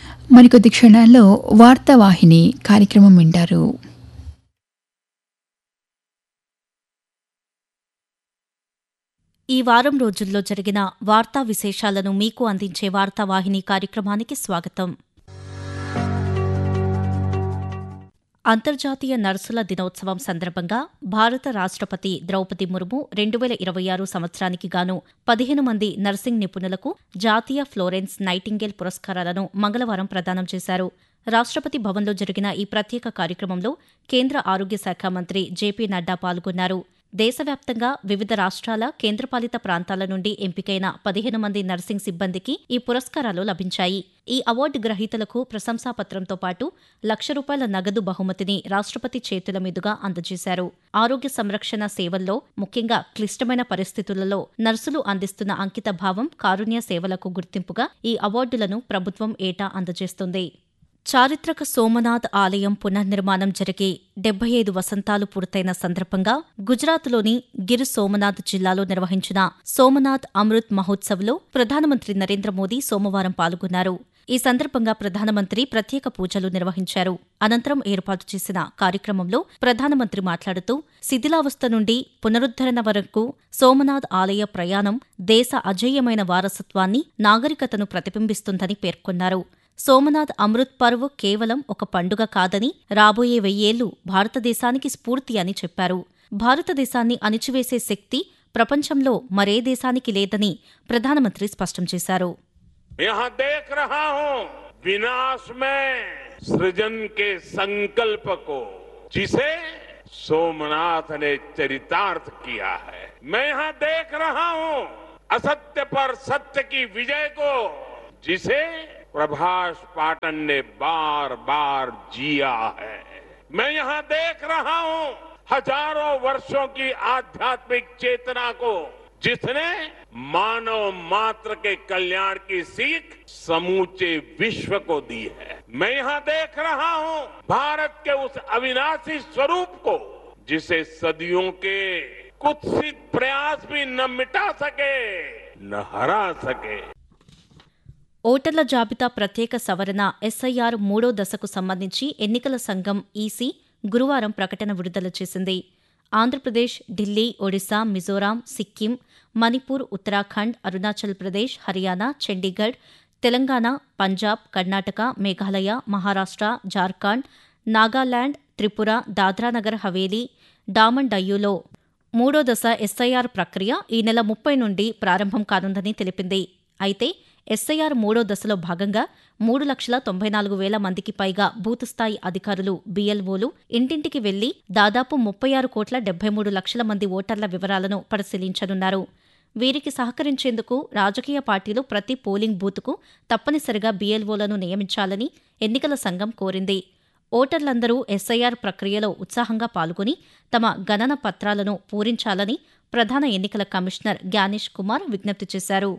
మరికొద్ది క్షణాల్లో వార్తావాహిని కార్యక్రమం వింటారు ఈ వారం రోజుల్లో జరిగిన వార్తా విశేషాలను మీకు అందించే వార్తావాహిని కార్యక్రమానికి స్వాగతం అంతర్జాతీయ నర్సుల దినోత్సవం సందర్భంగా భారత రాష్ట్రపతి ద్రౌపది ముర్ము రెండు వేల ఇరవై ఆరు సంవత్సరానికి గాను పదిహేను మంది నర్సింగ్ నిపుణులకు జాతీయ ఫ్లోరెన్స్ నైటింగేల్ పురస్కారాలను మంగళవారం ప్రదానం చేశారు రాష్ట్రపతి భవన్లో జరిగిన ఈ ప్రత్యేక కార్యక్రమంలో కేంద్ర ఆరోగ్య శాఖ మంత్రి జేపీ నడ్డా పాల్గొన్నారు దేశవ్యాప్తంగా వివిధ రాష్ట్రాల కేంద్రపాలిత ప్రాంతాల నుండి ఎంపికైన పదిహేను మంది నర్సింగ్ సిబ్బందికి ఈ పురస్కారాలు లభించాయి ఈ అవార్డు గ్రహీతలకు ప్రశంసాపత్రంతో పాటు లక్ష రూపాయల నగదు బహుమతిని రాష్ట్రపతి చేతుల మీదుగా అందజేశారు ఆరోగ్య సంరక్షణ సేవల్లో ముఖ్యంగా క్లిష్టమైన పరిస్థితులలో నర్సులు అందిస్తున్న అంకిత భావం కారుణ్య సేవలకు గుర్తింపుగా ఈ అవార్డులను ప్రభుత్వం ఏటా అందజేస్తుంది చారిత్రక సోమనాథ్ ఆలయం పునర్నిర్మాణం జరిగి డెబ్బై ఐదు వసంతాలు పూర్తయిన సందర్భంగా గుజరాత్లోని గిర్ సోమనాథ్ జిల్లాలో నిర్వహించిన సోమనాథ్ అమృత్ మహోత్సవ్లో ప్రధానమంత్రి నరేంద్ర మోదీ సోమవారం పాల్గొన్నారు ఈ సందర్భంగా ప్రధానమంత్రి ప్రత్యేక పూజలు నిర్వహించారు అనంతరం ఏర్పాటు చేసిన కార్యక్రమంలో ప్రధానమంత్రి మాట్లాడుతూ శిథిలావస్థ నుండి పునరుద్ధరణ వరకు సోమనాథ్ ఆలయ ప్రయాణం దేశ అజేయమైన వారసత్వాన్ని నాగరికతను ప్రతిబింబిస్తుందని పేర్కొన్నారు సోమనాథ్ అమృత్ పర్వ్ కేవలం ఒక పండుగ కాదని రాబోయే వెయ్యేళ్లు భారతదేశానికి స్ఫూర్తి అని చెప్పారు భారతదేశాన్ని అణిచివేసే శక్తి ప్రపంచంలో మరే దేశానికి లేదని ప్రధానమంత్రి స్పష్టం చేశారు यहाँ देख रहा हूं विनाश में सृजन के संकल्प को जिसे सोमनाथ ने चरितार्थ किया है मैं यहाँ देख रहा हूं असत्य पर सत्य की विजय को जिसे प्रभाष पाटन ने बार बार जिया है मैं यहाँ देख रहा हूं हजारों वर्षों की आध्यात्मिक चेतना को जिसने मानव मात्र के कल्याण की सीख समूचे विश्व को दी है मैं यहाँ देख रहा हूँ भारत के उस अविनाशी स्वरूप को जिसे सदियों के कुत्सित प्रयास भी न मिटा सके न हरा सके ఓటర్ల జాబితా ప్రత్యేక సవరణ ఎస్ఐఆర్ మూడో దశకు సంబంధించి ఎన్నికల సంఘం ఈసీ గురువారం ప్రకటన విడుదల చేసింది ఆంధ్రప్రదేశ్ ఢిల్లీ ఒడిశా మిజోరాం సిక్కిం మణిపూర్ ఉత్తరాఖండ్ అరుణాచల్ ప్రదేశ్ హర్యానా చండీగఢ్ తెలంగాణ పంజాబ్ కర్ణాటక మేఘాలయ మహారాష్ట్ర జార్ఖండ్ నాగాలాండ్ త్రిపుర దాద్రానగర్ హవేలీ డామన్ డయ్యూలో మూడో దశ ఎస్ఐఆర్ ప్రక్రియ ఈ నెల ముప్పై నుండి ప్రారంభం కానుందని తెలిపింది అయితే ఎస్ఐఆర్ మూడో దశలో భాగంగా మూడు లక్షల తొంభై నాలుగు వేల మందికి పైగా బూత్ స్థాయి అధికారులు బీఎల్ఓలు ఇంటింటికి వెళ్లి దాదాపు ముప్పై ఆరు కోట్ల డెబ్బై మూడు లక్షల మంది ఓటర్ల వివరాలను పరిశీలించనున్నారు వీరికి సహకరించేందుకు రాజకీయ పార్టీలు ప్రతి పోలింగ్ బూత్కు తప్పనిసరిగా బీఎల్ఓలను నియమించాలని ఎన్నికల సంఘం కోరింది ఓటర్లందరూ ఎస్ఐఆర్ ప్రక్రియలో ఉత్సాహంగా పాల్గొని తమ గణన పత్రాలను పూరించాలని ప్రధాన ఎన్నికల కమిషనర్ జ్ఞానేష్ కుమార్ విజ్ఞప్తి చేశారు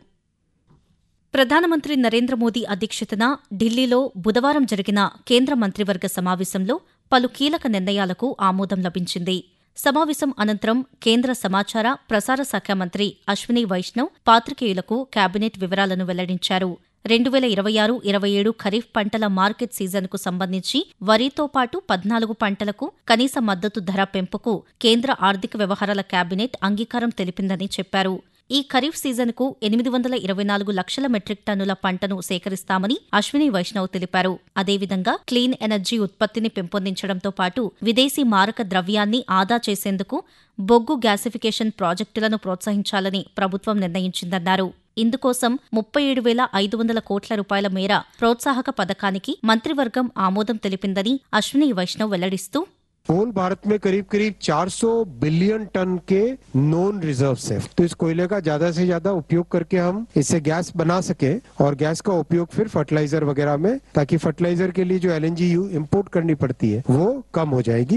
ప్రధానమంత్రి నరేంద్ర మోదీ అధ్యక్షతన ఢిల్లీలో బుధవారం జరిగిన కేంద్ర మంత్రివర్గ సమావేశంలో పలు కీలక నిర్ణయాలకు ఆమోదం లభించింది సమావేశం అనంతరం కేంద్ర సమాచార ప్రసార శాఖ మంత్రి అశ్విని వైష్ణవ్ పాత్రికేయులకు కేబినెట్ వివరాలను వెల్లడించారు రెండు వేల ఇరవై ఆరు ఇరవై ఏడు ఖరీఫ్ పంటల మార్కెట్ సీజన్కు సంబంధించి వరితో పాటు పద్నాలుగు పంటలకు కనీస మద్దతు ధర పెంపుకు కేంద్ర ఆర్థిక వ్యవహారాల కేబినెట్ అంగీకారం తెలిపిందని చెప్పారు ఈ ఖరీఫ్ సీజన్కు ఎనిమిది వందల ఇరవై నాలుగు లక్షల మెట్రిక్ టన్నుల పంటను సేకరిస్తామని అశ్విని వైష్ణవ్ తెలిపారు అదేవిధంగా క్లీన్ ఎనర్జీ ఉత్పత్తిని పెంపొందించడంతో పాటు విదేశీ మారక ద్రవ్యాన్ని ఆదా చేసేందుకు బొగ్గు గ్యాసిఫికేషన్ ప్రాజెక్టులను ప్రోత్సహించాలని ప్రభుత్వం నిర్ణయించిందన్నారు ఇందుకోసం ముప్పై ఏడు వేల ఐదు వందల కోట్ల రూపాయల మేర ప్రోత్సాహక పథకానికి మంత్రివర్గం ఆమోదం తెలిపిందని అశ్విని వైష్ణవ్ వెల్లడిస్తూ कोल भारत में करीब करीब 400 बिलियन टन के नॉन रिजर्व्स है तो इस कोयले का ज्यादा से ज्यादा उपयोग करके हम इससे गैस बना सके और गैस का उपयोग फिर फर्टिलाइजर वगैरह में ताकि फर्टिलाइजर के लिए जो एलएनजी इंपोर्ट करनी पड़ती है वो कम हो जाएगी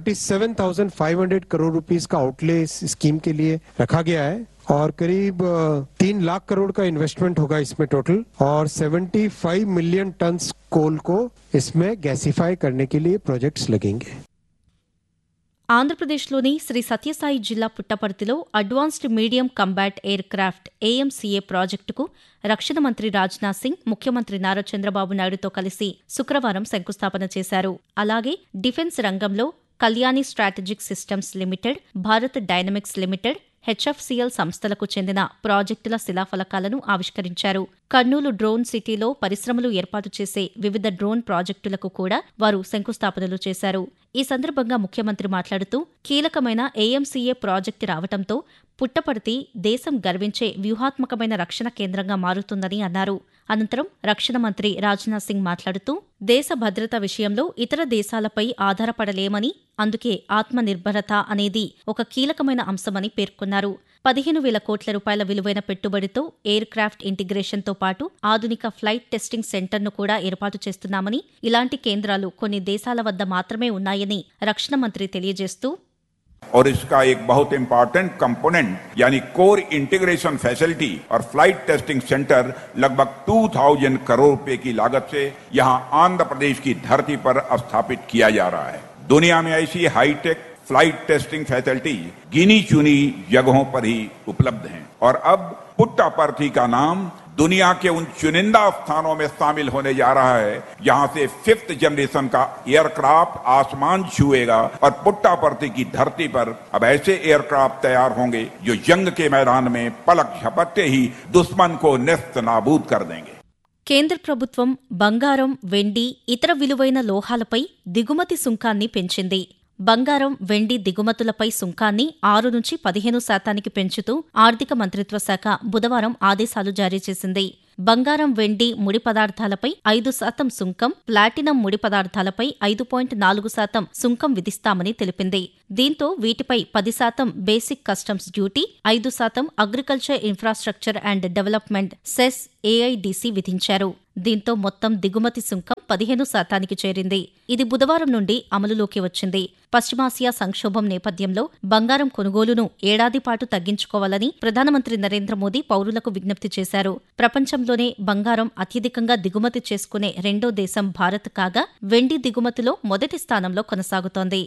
37,500 करोड़ रुपीस का आउटले इस स्कीम के लिए रखा गया है और करीब अ, तीन लाख करोड़ का इन्वेस्टमेंट होगा इसमें टोटल और 75 मिलियन टन कोल को इसमें गैसिफाई करने के लिए प्रोजेक्ट्स लगेंगे ఆంధ్రప్రదేశ్లోని శ్రీ సత్యసాయి జిల్లా పుట్టపర్తిలో advanced medium combat air craft AMCA ప్రాజెక్టుకు రక్షణ మంత్రి రాజ్నాథ్ సింగ్ ముఖ్యమంత్రి నారా చంద్రబాబు నాయుడుతో కలిసి శుక్రవారం శంకుస్థాపన చేశారు అలాగే డిఫెన్స్ రంగంలో Kalyani strategic systems limited Bharat dynamics limited HFCL సంస్థలకు చెందిన ప్రాజెక్టుల శిలాఫలకాలను ఆవిష్కరించారు కర్నూలు డ్రోన్ సిటీలో పరిశ్రమలు ఏర్పాటు చేసే వివిధ డ్రోన్ ప్రాజెక్టులకు కూడా వారు శంకుస్థాపనలు చేశారు ఈ సందర్భంగా ముఖ్యమంత్రి మాట్లాడుతూ కీలకమైన ఏఎంసీఏ ప్రాజెక్టు రావటంతో పుట్టపర్తి దేశం గర్వించే వ్యూహాత్మకమైన రక్షణ కేంద్రంగా మారుతుందని అన్నారు అనంతరం రక్షణ మంత్రి రాజ్నాథ్ సింగ్ మాట్లాడుతూ దేశ భద్రత విషయంలో ఇతర దేశాలపై ఆధారపడలేమని అందుకే ఆత్మనిర్భరత అనేది ఒక కీలకమైన అంశమని పేర్కొన్నారు పదిహేను వేల కోట్ల రూపాయల విలువైన పెట్టుబడితో ఎయిర్ క్రాఫ్ట్ ఇంటిగ్రేషన్తో పాటు ఆధునిక ఫ్లైట్ టెస్టింగ్ సెంటర్ను కూడా ఏర్పాటు చేస్తున్నామని ఇలాంటి కేంద్రాలు కొన్ని దేశాల వద్ద మాత్రమే ఉన్నాయని రక్షణ మంత్రి తెలియజేస్తూ और इसका एक बहुत इंपॉर्टेंट कंपोनेंट यानी कोर इंटीग्रेशन फैसिलिटी और फ्लाइट टेस्टिंग सेंटर लगभग 2000 करोड़ रुपए की लागत से यहां आंध्र प्रदेश की धरती पर स्थापित किया जा रहा है दुनिया में ऐसी हाईटेक फ्लाइट टेस्टिंग फैसिलिटी गिनी चुनी जगहों पर ही उपलब्ध हैं और अब पुट्टापर्थी का नाम दुनिया के उन चुनिंदा स्थानों में शामिल होने जा रहा है जहां से फिफ्थ जनरेशन का एयरक्राफ्ट आसमान छुएगा और पुट्टापर्थी की धरती पर अब ऐसे एयरक्राफ्ट तैयार होंगे जो जंग के मैदान में पलक झपकते ही दुश्मन को नेस्त नाबूद कर देंगे కేంద్ర ప్రభుత్వం బంగారం వెండి ఇతర విలువైన లోహాలపై దిగుమతి సుంకాన్ని పెంచింది బంగారం వెండి దిగుమతులపై సుంకాన్ని ఆరు నుంచి పదిహేను శాతానికి పెంచుతూ ఆర్థిక మంత్రిత్వ శాఖ బుధవారం ఆదేశాలు జారీ చేసింది బంగారం వెండి ముడి పదార్థాలపై ఐదు శాతం సుంకం ప్లాటినం ముడి పదార్థాలపై ఐదు పాయింట్ నాలుగు శాతం సుంకం విధిస్తామని తెలిపింది దీంతో వీటిపై పది శాతం బేసిక్ కస్టమ్స్ డ్యూటీ ఐదు శాతం agriculture infrastructure and development cess AIDC విధించారు దీంతో మొత్తం దిగుమతి సుంకం పదిహేను శాతానికి చేరింది ఇది బుధవారం నుండి అమలులోకి వచ్చింది పశ్చిమాసియా సంక్షోభం నేపథ్యంలో బంగారం కొనుగోలును ఏడాది పాటు తగ్గించుకోవాలని ప్రధానమంత్రి నరేంద్ర మోదీ పౌరులకు విజ్ఞప్తి చేశారు ప్రపంచంలోనే బంగారం అత్యధికంగా దిగుమతి చేసుకునే రెండో దేశం భారత్ కాగా వెండి దిగుమతిలో మొదటి స్థానంలో కొనసాగుతోంది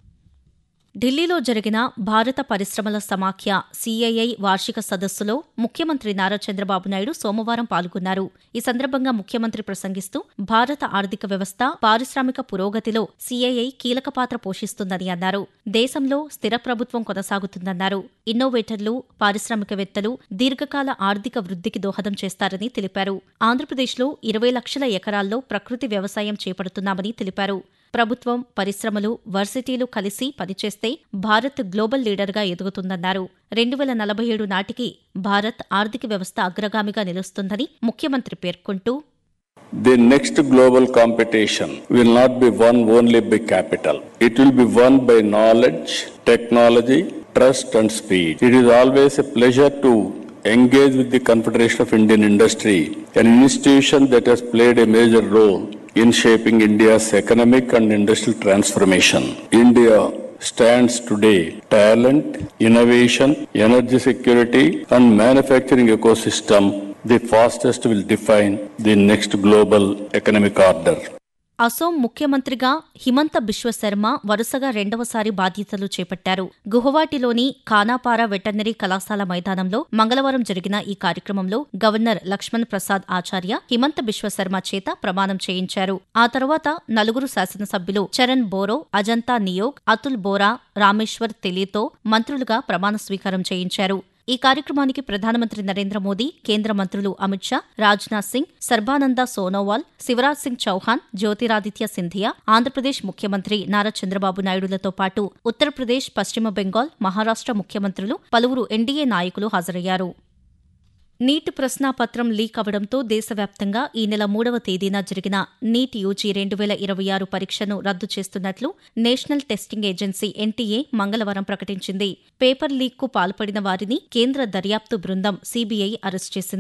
ఢిల్లీలో జరిగిన భారత పరిశ్రమల సమాఖ్య సీఐఐ వార్షిక సదస్సులో ముఖ్యమంత్రి నారా చంద్రబాబు నాయుడు సోమవారం పాల్గొన్నారు ఈ సందర్భంగా ముఖ్యమంత్రి ప్రసంగిస్తూ భారత ఆర్థిక వ్యవస్థ పారిశ్రామిక పురోగతిలో సీఐఐ కీలక పాత్ర పోషిస్తుందని అన్నారు దేశంలో స్థిర ప్రభుత్వం కొనసాగుతుందన్నారు ఇన్నోవేటర్లు పారిశ్రామికవేత్తలు దీర్ఘకాల ఆర్థిక వృద్ధికి దోహదం చేస్తారని తెలిపారు ఆంధ్రప్రదేశ్లో ఇరవై లక్షల ఎకరాల్లో ప్రకృతి వ్యవసాయం చేపడుతున్నామని తెలిపారు ప్రభుత్వం పరిశ్రమలు వర్సిటీలు కలిసి పనిచేస్తే భారత్ గ్లోబల్ లీడర్గా ఎదుగుతుందన్నారు రెండు వేల నలభై ఏడు నాటికి భారత్ ఆర్థిక వ్యవస్థ అగ్రగామిగా నిలుస్తుందని ముఖ్యమంత్రి పేర్కొంటూ The next global competition will not be won only by capital. It will be won by knowledge, technology, trust and speed. It is always a pleasure to engage with the Confederation of Indian Industry, an institution that has played a major role in shaping India's economic and industrial transformation. India stands today talent, innovation, energy security and manufacturing ecosystem the fastest will define the next global economic order. Assam ముఖ్యమంత్రిగా హిమంత బిశ్వ శర్మ వరుసగా రెండవసారి బాధ్యతలు చేపట్టారు గుహవాటిలోని ఖానాపారా veterinary కళాశాల మైదానంలో మంగళవారం జరిగిన ఈ కార్యక్రమంలో గవర్నర్ లక్ష్మణ్ ప్రసాద్ ఆచార్య హిమంత బిశ్వ శర్మ చేత ప్రమాణం చేయించారు ఆ తర్వాత నలుగురు శాసనసభ్యులు చరణ్ బోరో అజంతా నియోగ్ అతుల్ బోరా రామేశ్వర్ తెలితో మంత్రులుగా ప్రమాణ స్వీకారం చేయించారు ఈ కార్యక్రమానికి ప్రధానమంత్రి నరేంద్ర మోదీ కేంద్ర మంత్రులు అమిత్ షా రాజ్నాథ్ సింగ్ సర్బానంద సోనోవాల్ శివరాజ్ సింగ్ చౌహాన్ జ్యోతిరాదిత్య సింధియా ఆంధ్రప్రదేశ్ ముఖ్యమంత్రి నారా చంద్రబాబు నాయుడులతో పాటు ఉత్తరప్రదేశ్ పశ్చిమ బెంగాల్ మహారాష్ట్ర ముఖ్యమంత్రులు పలువురు ఎన్డీఏ నాయకులు హాజరయ్యారు నీట్ ప్రశ్నాపత్రం లీక్ అవడంతో దేశవ్యాప్తంగా ఈ నెల మూడవ తేదీన జరిగిన నీట్ యూజీ రెండు వేల ఇరవై ఆరు పరీక్షను రద్దు చేస్తున్నట్లు నేషనల్ టెస్టింగ్ ఏజెన్సీ ఎన్టీఏ మంగళవారం ప్రకటించింది పేపర్ లీక్కు పాల్పడిన వారిని కేంద్ర దర్యాప్తు బృందం సీబీఐ అరెస్ట్ చేసింది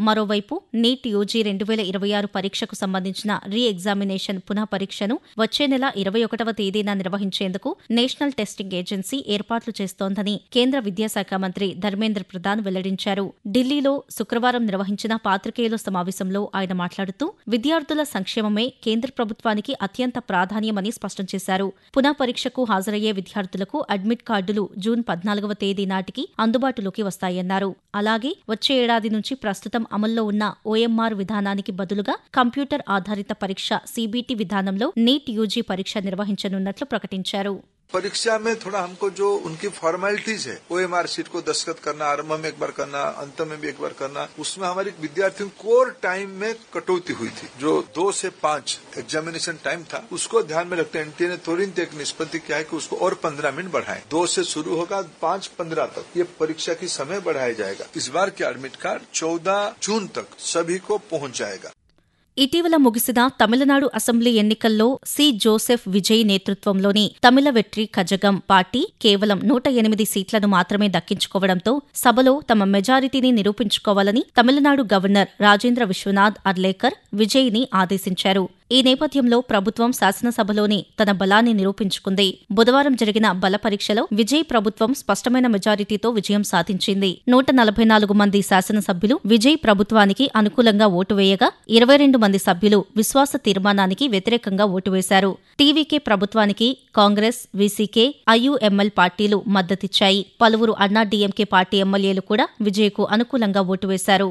మరోవైపు నీట్ యూజీ రెండు వేల ఇరవై ఆరు పరీక్షకు సంబంధించిన రీ ఎగ్జామినేషన్ పునః పరీక్షను వచ్చే నెల ఇరవై ఒకటవ తేదీన నిర్వహించేందుకు నేషనల్ టెస్టింగ్ ఏజెన్సీ ఏర్పాట్లు చేస్తోందని కేంద్ర విద్యాశాఖ మంత్రి ధర్మేంద్ర ప్రధాన్ వెల్లడించారు ఢిల్లీలో శుక్రవారం నిర్వహించిన పాత్రికేయుల సమావేశంలో ఆయన మాట్లాడుతూ విద్యార్థుల సంక్షేమమే కేంద్ర ప్రభుత్వానికి అత్యంత ప్రాధాన్యమని స్పష్టం చేశారు పునః పరీక్షకు హాజరయ్యే విద్యార్థులకు అడ్మిట్ కార్డులు జూన్ పద్నాలుగవ తేదీ నాటికి అందుబాటులోకి వస్తాయన్నారు అలాగే వచ్చే ఏడాది నుంచి ప్రస్తుతం అమల్లో ఉన్న ఓఎంఆర్ విధానానికి బదులుగా కంప్యూటర్ ఆధారిత పరీక్ష సీబీటీ విధానంలో నీట్ యూజీ పరీక్ష నిర్వహించనున్నట్లు ప్రకటించారు परीक्षा में थोड़ा हमको जो उनकी फॉर्मेलिटीज है ओ एम आर सीट को दस्तखत करना आरंभ में एक बार करना अंत में भी एक बार करना उसमें हमारी विद्यार्थियों कोर टाइम में कटौती हुई थी जो दो से पांच एग्जामिनेशन टाइम था उसको ध्यान में रखते एनटीए ने तुरंत एक निष्पत्ति किया है कि उसको और पंद्रह मिनट बढ़ाएं दो से शुरू होगा पांच पंद्रह तक ये परीक्षा की समय बढ़ाया जाएगा इस बार के एडमिट कार्ड चौदह जून तक सभी को पहुंच जाएगा ఇటీవల ముగిసిన తమిళనాడు అసెంబ్లీ ఎన్నికల్లో సి జోసెఫ్ విజయ్ నేతృత్వంలోని తమిళ వెట్రి కజగం పార్టీ కేవలం నూట ఎనిమిది సీట్లను మాత్రమే దక్కించుకోవడంతో సభలో తమ మెజారిటీని నిరూపించుకోవాలని తమిళనాడు గవర్నర్ రాజేంద్ర విశ్వనాథ్ అర్లేకర్ విజయ్ని ఆదేశించారు ఈ నేపథ్యంలో ప్రభుత్వం శాసనసభలోని తన బలాన్ని నిరూపించుకుంది బుధవారం జరిగిన బల పరీక్షలో విజయ్ ప్రభుత్వం స్పష్టమైన మెజారిటీతో విజయం సాధించింది నూట నలభై నాలుగు మంది శాసనసభ్యులు విజయ్ ప్రభుత్వానికి అనుకూలంగా ఓటు వేయగా ఇరవై రెండు మంది సభ్యులు విశ్వాస తీర్మానానికి వ్యతిరేకంగా ఓటు వేశారు టీవీకే ప్రభుత్వానికి కాంగ్రెస్ వీసీకే ఐయుఎంఎల్ పార్టీలు మద్దతిచ్చాయి పలువురు అన్నా డీఎంకే పార్టీ ఎమ్మెల్యేలు కూడా విజయ్కు అనుకూలంగా ఓటు వేశారు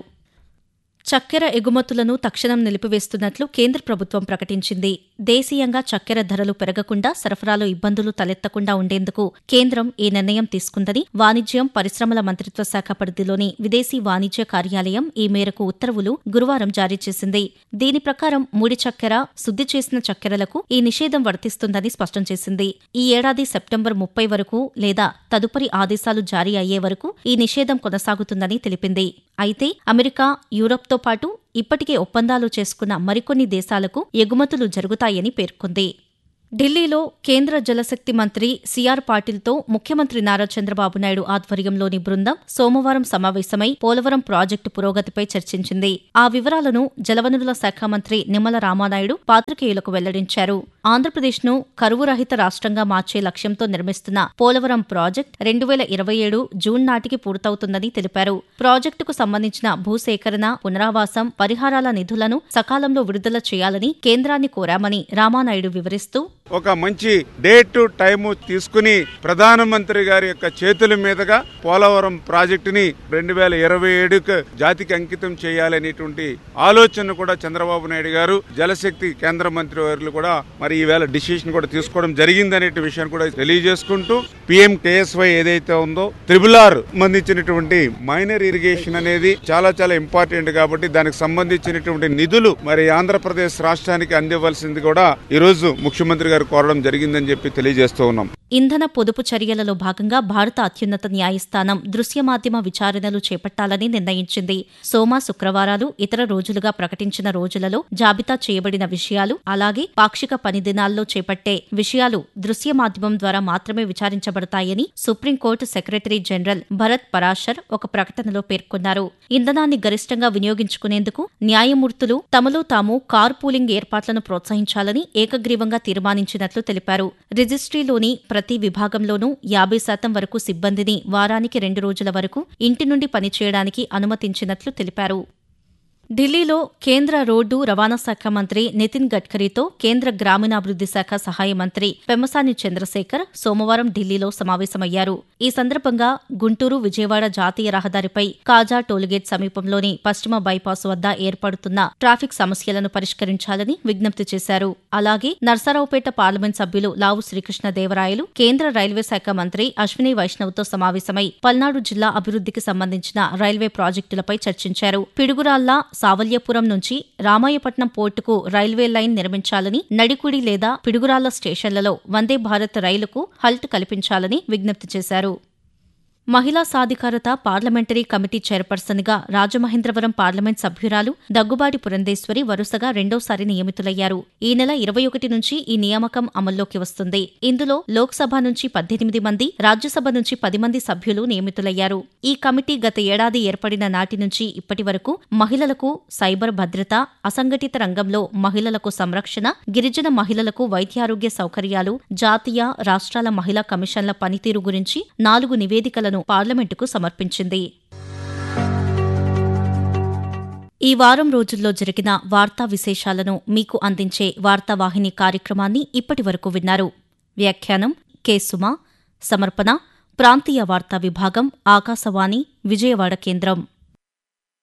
చక్కెర ఎగుమతులను తక్షణం నిలిపివేస్తున్నట్లు కేంద్ర ప్రభుత్వం ప్రకటించింది దేశీయంగా చక్కెర ధరలు పెరగకుండా సరఫరాలో ఇబ్బందులు తలెత్తకుండా ఉండేందుకు కేంద్రం ఈ నిర్ణయం తీసుకుందని వాణిజ్యం పరిశ్రమల మంత్రిత్వ శాఖ పరిధిలోని విదేశీ వాణిజ్య కార్యాలయం ఈ మేరకు ఉత్తర్వులు గురువారం జారీ చేసింది దీని ప్రకారం ముడి చక్కెర శుద్ధి చేసిన చక్కెరలకు ఈ నిషేధం వర్తిస్తుందని స్పష్టం చేసింది ఈ ఏడాది సెప్టెంబర్ ముప్పై వరకు లేదా తదుపరి ఆదేశాలు జారీ అయ్యే వరకు ఈ నిషేధం కొనసాగుతుందని తెలిపింది అయితే అమెరికా యూరప్తో పాటు ఇప్పటికే ఒప్పందాలు చేసుకున్న మరికొన్ని దేశాలకు ఎగుమతులు జరుగుతాయని పేర్కొంది ఢిల్లీలో కేంద్ర జలశక్తి మంత్రి సిఆర్ పాటిల్తో ముఖ్యమంత్రి నారా చంద్రబాబు నాయుడు ఆధ్వర్యంలోని బృందం సోమవారం సమావేశమై పోలవరం ప్రాజెక్టు పురోగతిపై చర్చించింది ఆ వివరాలను జలవనరుల శాఖ మంత్రి నిమ్మల రామానాయుడు పాత్రికేయులకు వెల్లడించారు ఆంధ్రప్రదేశ్ను కరువు రహిత రాష్ట్రంగా మార్చే లక్ష్యంతో నిర్మిస్తున్న పోలవరం ప్రాజెక్ట్ రెండు వేల ఇరవై ఏడు జూన్ నాటికి పూర్తవుతుందని తెలిపారు ప్రాజెక్టుకు సంబంధించిన భూసేకరణ పునరావాసం పరిహారాల నిధులను సకాలంలో విడుదల చేయాలని కేంద్రాన్ని కోరామని రామానాయుడు వివరిస్తూ ఒక మంచి డేట్ టైము తీసుకుని ప్రధానమంత్రి గారి యొక్క చేతుల మీదుగా పోలవరం ప్రాజెక్టుని రెండు వేల ఇరవై ఏడుకు జాతికి అంకితం చేయాలనేటువంటి ఆలోచన కూడా చంద్రబాబు నాయుడు గారు జలశక్తి కేంద్ర మంత్రి వారు కూడా మరి ఈవేళ డిసిషన్ కూడా తీసుకోవడం జరిగిందనే విషయాన్ని కూడా తెలియజేసుకుంటూ పిఎం కేఎస్వై ఏదైతే ఉందో త్రిబుల్ ఆర్ సంబంధించినటువంటి మైనర్ ఇరిగేషన్ అనేది చాలా చాలా ఇంపార్టెంట్ కాబట్టి దానికి సంబంధించినటువంటి నిధులు మరి ఆంధ్రప్రదేశ్ రాష్ట్రానికి అందివ్వాల్సింది కూడా ఈ రోజు ముఖ్యమంత్రి గారు కోరడం జరిగిందని చెప్పి తెలియజేస్తూ ఉన్నాం ఇంధన పొదుపు చర్యలలో భాగంగా భారత అత్యున్నత న్యాయస్థానం దృశ్య మాధ్యమ విచారణలు చేపట్టాలని నిర్ణయించింది సోమ శుక్రవారాలు ఇతర రోజులుగా ప్రకటించిన రోజులలో జాబితా చేయబడిన విషయాలు అలాగే పాక్షిక పని దినాల్లో చేపట్టే విషయాలు దృశ్య మాధ్యమం ద్వారా మాత్రమే విచారించబడతాయని supreme court secretary general Bharat Parashar ఒక ప్రకటనలో పేర్కొన్నారు ఇంధనాన్ని గరిష్టంగా వినియోగించుకునేందుకు న్యాయమూర్తులు తమలో తాము కార్ పూలింగ్ ఏర్పాట్లను ప్రోత్సహించాలని ఏకగ్రీవంగా తీర్మానించినట్లు తెలిపారు రిజిస్ట్రీలోని ప్రతి విభాగంలోనూ యాభై శాతం వరకు సిబ్బందిని వారానికి రెండు రోజుల వరకు ఇంటి నుండి పనిచేయడానికి అనుమతించినట్లు తెలిపారు ఢిల్లీలో కేంద్ర రోడ్డు రవాణా శాఖ మంత్రి నితిన్ గడ్కరీతో కేంద్ర గ్రామీణాభివృద్ది శాఖ సహాయ మంత్రి పెమ్మసాని చంద్రశేఖర్ సోమవారం ఢిల్లీలో సమావేశమయ్యారు ఈ సందర్భంగా గుంటూరు విజయవాడ జాతీయ రహదారిపై కాజా టోల్గేట్ సమీపంలోని పశ్చిమ బైపాస్ వద్ద ఏర్పడుతున్న ట్రాఫిక్ సమస్యలను పరిష్కరించాలని విజ్ఞప్తి చేశారు అలాగే నర్సారావుపేట పార్లమెంట్ సభ్యులు లావు శ్రీకృష్ణదేవరాయలు కేంద్ర రైల్వే శాఖ మంత్రి అశ్విని వైష్ణవ్తో సమావేశమై పల్నాడు జిల్లా అభివృద్దికి సంబంధించిన రైల్వే ప్రాజెక్టులపై చర్చించారు పిడుగురాళ్ల సావల్యపురం నుంచి రామాయపట్నం పోర్టుకు రైల్వే లైన్ నిర్మించాలని నడికుడి లేదా పిడుగురాళ్ల స్టేషన్లలో వందే భారత్ రైలుకు హల్ట్ కల్పించాలని విజ్ఞప్తి చేశారు మహిళా సాధికారత పార్లమెంటరీ కమిటీ చైర్పర్సన్గా రాజమహేంద్రవరం పార్లమెంట్ సభ్యురాలు దగ్గుబాటి పురంధేశ్వరి వరుసగా రెండోసారి నియమితులయ్యారు ఈ నెల ఇరవై ఒకటి నుంచి ఈ నియామకం అమల్లోకి వస్తుంది ఇందులో లోక్సభ నుంచి పద్దెనిమిది మంది రాజ్యసభ నుంచి పది మంది సభ్యులు నియమితులయ్యారు ఈ కమిటీ గత ఏడాది ఏర్పడిన నాటి నుంచి ఇప్పటి వరకు మహిళలకు సైబర్ భద్రత అసంఘటిత రంగంలో మహిళలకు సంరక్షణ గిరిజన మహిళలకు వైద్యారోగ్య సౌకర్యాలు జాతీయ రాష్ట్రాల మహిళా కమిషన్ల పనితీరు గురించి నాలుగు నివేదికలను పార్లమెంటుకు సమర్పించింది ఈ వారం రోజుల్లో జరిగిన వార్తా విశేషాలను మీకు అందించే వార్తావాహిని కార్యక్రమాన్ని ఇప్పటి వరకు విన్నారు వ్యాఖ్యానం కె సుమ సమర్పణ ప్రాంతీయ వార్తా విభాగం ఆకాశవాణి విజయవాడ కేంద్రం